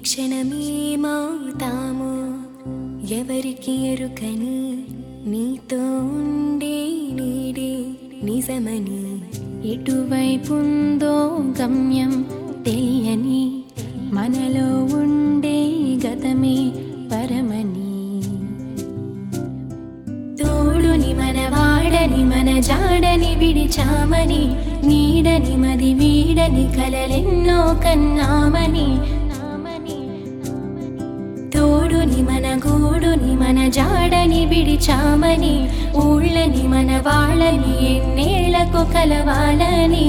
క్షణమేమవుతామో ఎవరికి ఎరుకని నీతో ఉండే నీడే నిజమని ఎటువైపుందో గమ్యం తెలియని మనలో ఉండే గతమే పరమని తోడుని మన వాడని మన జాడని విడిచామని నీడని మది వీడని కలలెన్నో కన్నామని తోడుని మన గూడుని మన జాడని విడిచామని ఊళ్ళని మన వాళ్ళని ఎన్నేళ్లకు కలవాలని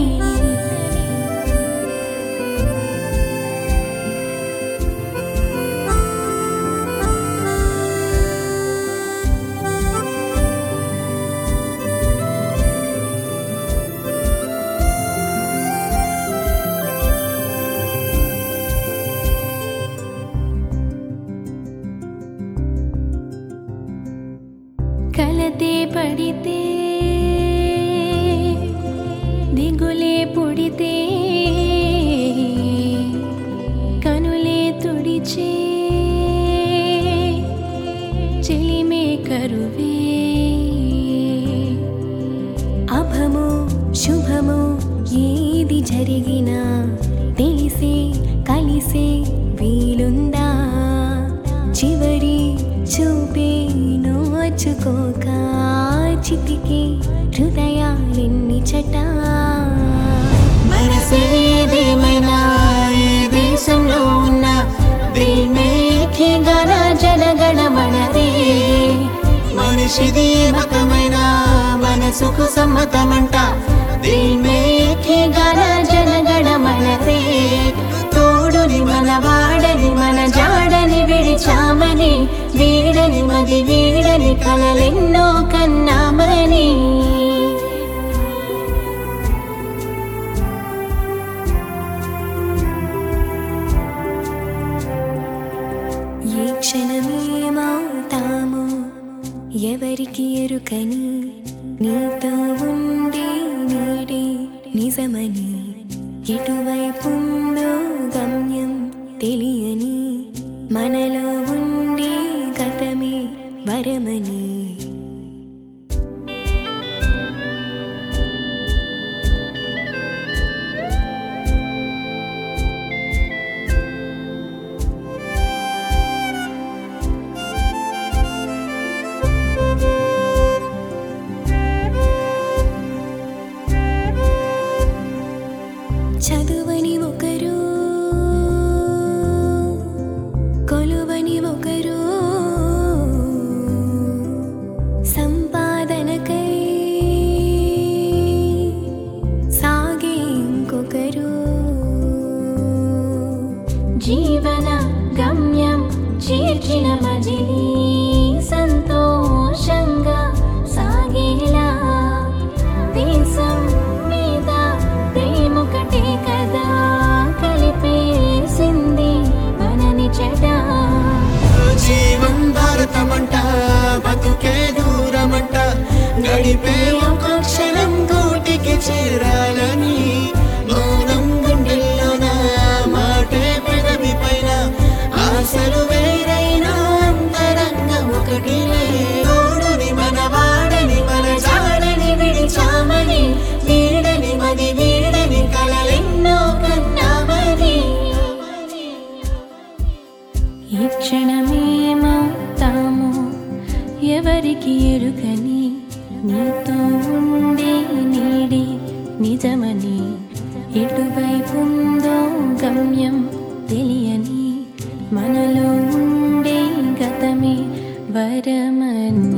కలతే పడితే దిగులే పుడితే కనులే తుడిచే చెలిమే కరువే అభమో శుభమో ఏది జరిగినా తెలిసే కలిసే వీలుందా చివరి చూపే నోచుకోక చితికి హృదయాలెన్ని చటా మనసేదేమైనా ఈ దేశంలో ఉన్న దీన్నేఖిగల జనగణమనరే మనిషిది మతమైన మనసుకు సమ్మతమంట దీన్నేఖిగల జనగణమనరే తోడుని మన వాడని మన జాడని విడిచామని వీడని మది వీడని కలలెన్నో కన్నామని ఏ క్షణమేమవుతామో ఎవరికి ఎరుకని నీతో ఉండే నీడే నిజమని ఎటువైపుందో గమ్యం తెలియని మనలో ఉండే గతమే వరమని చదువని ఒకరు కొలువని ఒకరు సంపాదనకై సాగే ఇంకొకరు జీవన గమ్యం చేర్చిన మజిలీ సంతోషంగా సాగేలా దేశం మీద ప్రేమొకటే కదా కలిపేసింది మనని చెడ జీవం భారతమంట బతుకే దూరమంట గడిపే ఒక క్షణం గూటికి చేరాలని మౌనం గుండెల్లోన మాటే పెదవి పైన ఆశలు వేరైనా అంతరంగం ఒకటిలే తోడుని మన వాడని మన జాడని విడిచామని వీడని మది వీడని కలలెన్నో కన్నామని ఈ క్షణమేమవుతామో ఎవరికి ఎరుకని నీతో ఉండే నీడే నిజమని ఎటువైపుందో గమ్యం తెలియని మనలో ఉండే గతమే వరమని